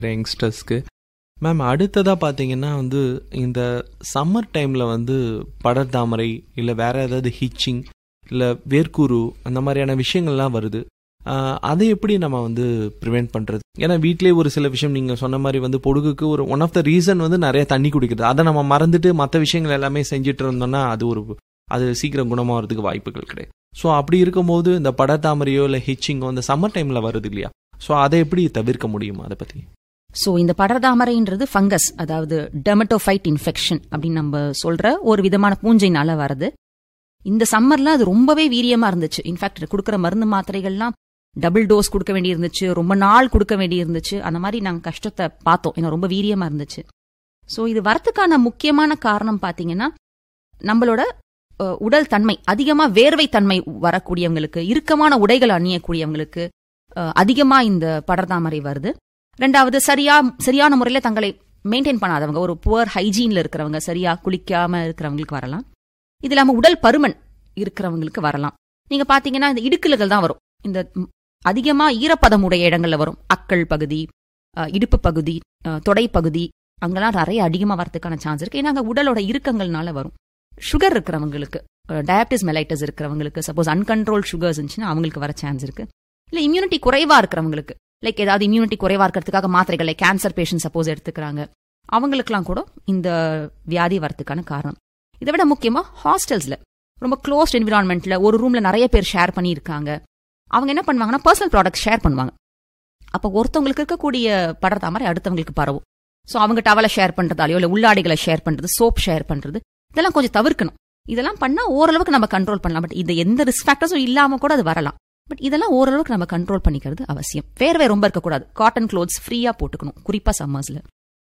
யங்ஸ்டர்ஸ்க்கு ma'am அடுத்ததாக பார்த்தீங்கன்னா வந்து இந்த சம்மர் டைமில் வந்து படர்தாமரை இல்லை வேற ஏதாவது ஹிச்சிங் இல்லை வேர்க்குரு அந்த மாதிரியான விஷயங்கள்லாம் வருது ஆஹ் அதை எப்படி நம்ம வந்து ப்ரிவெண்ட் பண்ணுறது ஏன்னா வீட்டிலே ஒரு சில விஷயம் நீங்கள் சொன்ன மாதிரி வந்து பொடுகுக்கு ஒரு ஒன் ஆஃப் த ரீசன் வந்து நிறைய தண்ணி குடிக்கிறது அதை நம்ம மறந்துட்டு மற்ற விஷயங்கள் எல்லாமே செஞ்சுட்டு இருந்தோம்னா அது ஒரு அது சீக்கிரம் குணமாகிறதுக்கு வாய்ப்புகள் கிடையாது ஸோ அப்படி இருக்கும்போது இந்த படத்தாமரையோ இல்லை ஹிச்சிங்கோ இந்த சம்மர் டைமில் வருது இல்லையா ஸோ அதை எப்படி தவிர்க்க முடியுமா அதை பற்றி ஸோ இந்த படர்தாமரைன்றது ஃபங்கஸ் அதாவது டெமட்டோஃபைட் இன்ஃபெக்ஷன் அப்படின்னு நம்ம சொல்ற ஒரு விதமான பூஞ்சைனால வருது இந்த சம்மர்ல அது ரொம்பவே வீரியமா இருந்துச்சு இன்ஃபேக்ட் கொடுக்குற மருந்து மாத்திரைகள்லாம் டபுள் டோஸ் கொடுக்க வேண்டி இருந்துச்சு ரொம்ப நாள் கொடுக்க வேண்டி இருந்துச்சு அந்த மாதிரி நாங்கள் கஷ்டத்தை பார்த்தோம் ஏன்னா ரொம்ப வீரியமா இருந்துச்சு ஸோ இது வரத்துக்கான முக்கியமான காரணம் பார்த்தீங்கன்னா நம்மளோட அஹ், உடல் தன்மை அதிகமா வேர்வை தன்மை வரக்கூடியவங்களுக்கு இறுக்கமான உடைகள் அணியக்கூடியவங்களுக்கு அஹ், அதிகமா இந்த படர்தாமரை வருது ரெண்டாவது சரியா சரியான முறையில தங்களை மெயின்டைன் பண்ணாதவங்க ஒரு புவர் ஹைஜீன்ல இருக்கிறவங்க சரியா குளிக்காம இருக்கிறவங்களுக்கு வரலாம் இது இல்லாம உடல் பருமன் இருக்கிறவங்களுக்கு வரலாம் நீங்க பாத்தீங்கன்னா இந்த இடுக்கல்கள் தான் வரும் இந்த ம், அதிகமா ஈரப்பதம் உடைய இடங்கள்ல வரும் அக்கள் பகுதி அஹ், இடுப்பு பகுதி அஹ், தொடை பகுதி அங்கெல்லாம் நிறைய அதிகமா வரதுக்கான சான்ஸ் இருக்கு ஏன்னா அங்க உடலோட இறுக்கங்கள்னால வரும் சுகர் இருக்கிறவங்களுக்கு டயபிட்டிஸ் மெலைட்டஸ் இருக்கிறவங்களுக்கு சப்போஸ் அன்கண்ட்ரோல் சுகர்ஸ் இருந்துச்சுன்னா அவங்களுக்கு வர சான்ஸ் இருக்கு இல்ல இம்யூனிட்டி குறைவா இருக்கிறவங்களுக்கு லைக் ஏதாவது இம்யூனிட்டி குறைவா இருக்கிறதுக்காக மாத்திரைகள் லைக் கேன்சர் பேஷண்ட் சப்போஸ் எடுத்துக்கிறாங்க அவங்களுக்குலாம் கூட இந்த வியாதி வரதுக்கான காரணம் இதை விட முக்கியமா ஹாஸ்டல்ஸ்ல ரொம்ப க்ளோஸ்ட் என்விரான்மெண்ட்ல ஒரு ரூம்ல நிறைய பேர் ஷேர் பண்ணியிருக்காங்க அவங்க என்ன பண்ணுவாங்கன்னா பர்சனல் ப்ராடக்ட் ஷேர் பண்ணுவாங்க அப்போ ஒருத்தவங்களுக்கு இருக்கக்கூடிய படர்தாமரை அடுத்தவங்களுக்கு பரவும் ஸோ அவங்க டவலை ஷேர் பண்றதாலையோ இல்லை உள்ளாடைகளை ஷேர் பண்றது சோப் ஷேர் பண்றது இதெல்லாம் கொஞ்சம் தவிர்க்கணும் இதெல்லாம் பண்ணா ஓரளவுக்கு நம்ம கண்ட்ரோல் பண்ணலாம் பட் இது எந்த ரிஸ்க் ஃபேக்டர்ஸும் இல்லாம கூட அது வரலாம் பட் இதெல்லாம் ஓரளவுக்கு நம்ம கண்ட்ரோல் பண்ணிக்கிறது அவசியம் வேர்வை ரொம்ப இருக்கக்கூடாது காட்டன் க்ளோத்ஸ் ஃப்ரீயா போட்டுக்கணும் குறிப்பா சம்மர்ஸ்ல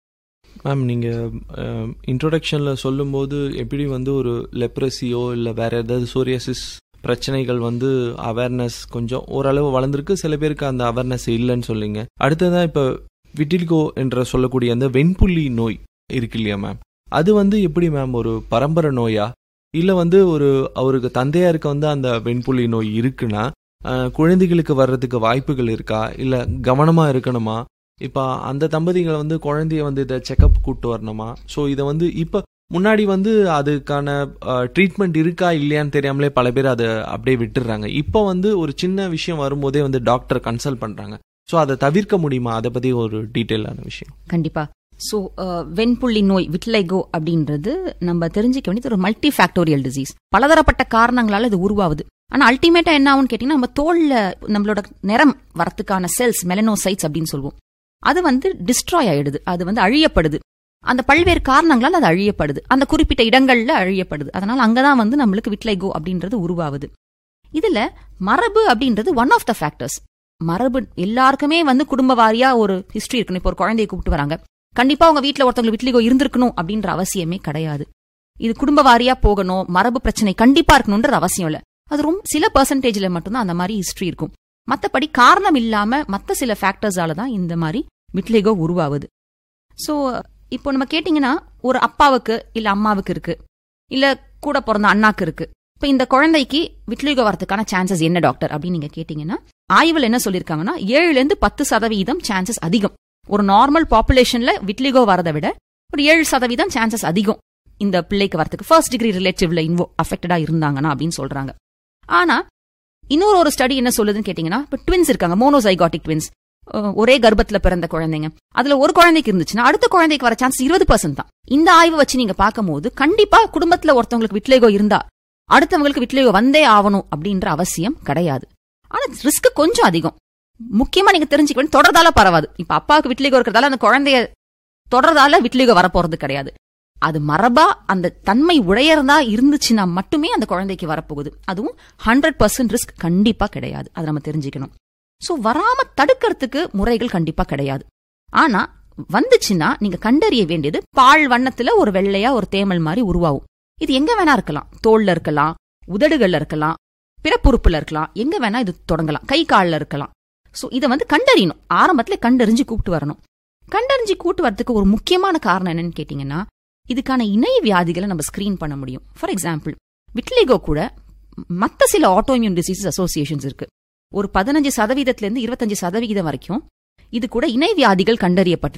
மேம் நீங்கள் இன்ட்ரோடக்ஷனில் சொல்லும்போது எப்படி வந்து ஒரு லெப்ரஸியோ இல்லை வேற ஏதாவது சோரியாசிஸ் பிரச்சனைகள் வந்து அவேர்னஸ் கொஞ்சம் ஓரளவு வளர்ந்துருக்கு சில பேருக்கு அந்த அவேர்னஸ் இல்லைன்னு சொல்லிங்க அடுத்ததான் இப்போ விட்டில்கோ என்ற சொல்லக்கூடிய அந்த வெண்புள்ளி நோய் இருக்கு இல்லையா மேம் அது வந்து எப்படி மேம் ஒரு பரம்பரை நோயா இல்லை வந்து ஒரு அவருக்கு தந்தையாருக்கு வந்து அந்த வெண்புள்ளி நோய் இருக்குன்னா அஹ், குழந்தைகளுக்கு வர்றதுக்கு வாய்ப்புகள் இருக்கா இல்லை கவனமாக இருக்கணுமா இப்போ அந்த தம்பதிகளை வந்து குழந்தைய வந்து இதை செக்கப் கூட்டு வரணுமா ஸோ இதை வந்து இப்போ முன்னாடி வந்து அதுக்கான ட்ரீட்மெண்ட் இருக்கா இல்லையான்னு தெரியாமலே பல பேர் அதை அப்படியே விட்டுடுறாங்க இப்போ வந்து ஒரு சின்ன விஷயம் வரும்போதே வந்து டாக்டர் கன்சல்ட் பண்ணுறாங்க ஸோ அதை தவிர்க்க முடியுமா அதை பற்றி ஒரு டீட்டெயிலான விஷயம் கண்டிப்பா ஸோ வெண்புள்ளி நோய் விட்லைகோ அப்படின்றது நம்ம தெரிஞ்சுக்க வேண்டியது ஒரு மல்டி ஃபேக்டோரியல் டிசீஸ் பலதரப்பட்ட காரணங்களால இது உருவாகுது ஆனா அல்டிமேட்டா என்ன ஆகும்னு கேட்டீங்கன்னா நம்ம தோல்ல நம்மளோட நிறம் வரத்துக்கான செல்ஸ் மெலனோசைட்ஸ் அப்படின்னு சொல்லுவோம் அது வந்து டிஸ்ட்ராய் ஆயிடுது அது வந்து அழியப்படுது அந்த பல்வேறு காரணங்களால் அது அழியப்படுது அந்த குறிப்பிட்ட இடங்கள்ல அழியப்படுது அதனால அங்கதான் வந்து நம்மளுக்கு விட்லைகோ அப்படின்றது உருவாகுது இதுல மரபு அப்படின்றது ஒன் ஆஃப் த ஃபேக்டர்ஸ் மரபு எல்லாருக்குமே வந்து குடும்ப வாரியா ஒரு ஹிஸ்டரி இருக்கணும் இப்போ ஒரு குழந்தையை கூப்பிட்டு வராங்க கண்டிப்பா உங்க வீட்ல ஒருத்தவங்க விட்லிகோ இருந்திருக்கணும் அப்படின்ற அவசியமே கிடையாது இது குடும்ப வாரியா போகணும் மரபு பிரச்சனை கண்டிப்பா இருக்கணும்ன்ற அவசியம் இல்ல அது ரொம்ப சில பெர்சன்டேஜ்ல மட்டும்தான் அந்த மாதிரி ஹிஸ்டரி இருக்கும் மத்தபடி காரணம் இல்லாம மத்த சில ஃபேக்டர்ஸால தான் இந்த மாதிரி விட்லிகோ உருவாகுது சோ இப்போ நம்ம கேட்டிங்கன்னா ஒரு அப்பாவுக்கு இல்ல அம்மாவுக்கு இருக்கு இல்ல கூட பிறந்த அண்ணாக்கு இருக்கு இப்ப இந்த குழந்தைக்கு விட்லிகோ வரதுக்கான சான்சஸ் என்ன டாக்டர் அப்படின்னு நீங்க கேட்டீங்கன்னா ஆய்வுல என்ன சொல்லிருக்காங்கன்னா ஏழுல இருந்து பத்து சதவீதம் சான்சஸ் அதிகம் ஒரு நார்மல் பாப்புலேஷன்ல விட்லிகோ வரதை விட ஒரு ஏழு சதவீதம் சான்சஸ் அதிகம் இந்த பிள்ளைக்கு வரதுக்கு ஃபர்ஸ்ட் டிகிரி ரிலேட்டிவ்ல இன்வோ அஃபெக்டடா இருந்தாங்கன்னா அப்படின்னு சொல்றாங்க ஆனா இன்னொரு ஒரு ஸ்டடி என்ன சொல்லுதுன்னு கேட்டீங்கன்னா இப்ப ட்வின்ஸ் இருக்காங்க மோனோசைகாட்டிக் ட்வின்ஸ் ஒரே கர்ப்பத்துல பிறந்த குழந்தைங்க அதுல ஒரு குழந்தைக்கு இருந்துச்சுன்னா அடுத்த குழந்தைக்கு வர சான்ஸ் இருபது தான் இந்த ஆய்வு வச்சு நீங்க பார்க்கும்போது கண்டிப்பா குடும்பத்துல ஒருத்தவங்களுக்கு விட்லேகோ இருந்தா அடுத்தவங்களுக்கு விட்லேகோ வந்தே ஆகணும் அப்படின்ற அவசியம் கிடையாது ஆனா ரிஸ்க் கொஞ்சம் அதிகம் முக்கியமா நீங்க தெரிஞ்சுக்க வேண்டிய தொடர்தால பரவாது இப்ப அப்பாவுக்கு விட்லிகோ இருக்கிறதால அந்த குழந்தைய தொடர்தால விட்லிகோ வரப்போறது கிடையாது அது மரபா அந்த தன்மை உடையறதா இருந்துச்சுன்னா மட்டுமே அந்த குழந்தைக்கு வரப்போகுது அதுவும் ஹண்ட்ரட் பர்சன்ட் ரிஸ்க் கண்டிப்பா கிடையாது அதை நம்ம தெரிஞ்சுக்கணும் சோ வராம தடுக்கிறதுக்கு முறைகள் கண்டிப்பா கிடையாது ஆனா வந்துச்சுன்னா நீங்க கண்டறிய வேண்டியது பால் வண்ணத்துல ஒரு வெள்ளையா ஒரு தேமல் மாதிரி உருவாகும் இது எங்க வேணா இருக்கலாம் தோல்ல இருக்கலாம் உதடுகள்ல இருக்கலாம் பிறப்புறுப்புல இருக்கலாம் எங்க வேணா இது தொடங்கலாம் கை கால்ல இருக்கலாம் சோ இதை வந்து கண்டறியணும் ஆரம்பத்துல கண்டறிஞ்சு கூப்பிட்டு வரணும் கண்டறிஞ்சு கூட்டு வரதுக்கு ஒரு முக்கியமான காரணம் என்னன்னு கேட்டீங்கன்னா இதுக்கான இணைய வியாதிகளை நம்ம ஸ்கிரீன் பண்ண முடியும் ஃபார் எக்ஸாம்பிள் விட்லிகோ கூட மத்த சில ஆட்டோஇம்யூன் டிசீசஸ் அசோசியேஷன்ஸ் இருக்கு ஒரு பதினஞ்சு சதவீதத்துல இருந்து இருபத்தஞ்சு சதவீதம் வரைக்கும் இது கூட இணை வியாதிகள் கண்டறியப்பட்டிருக்கு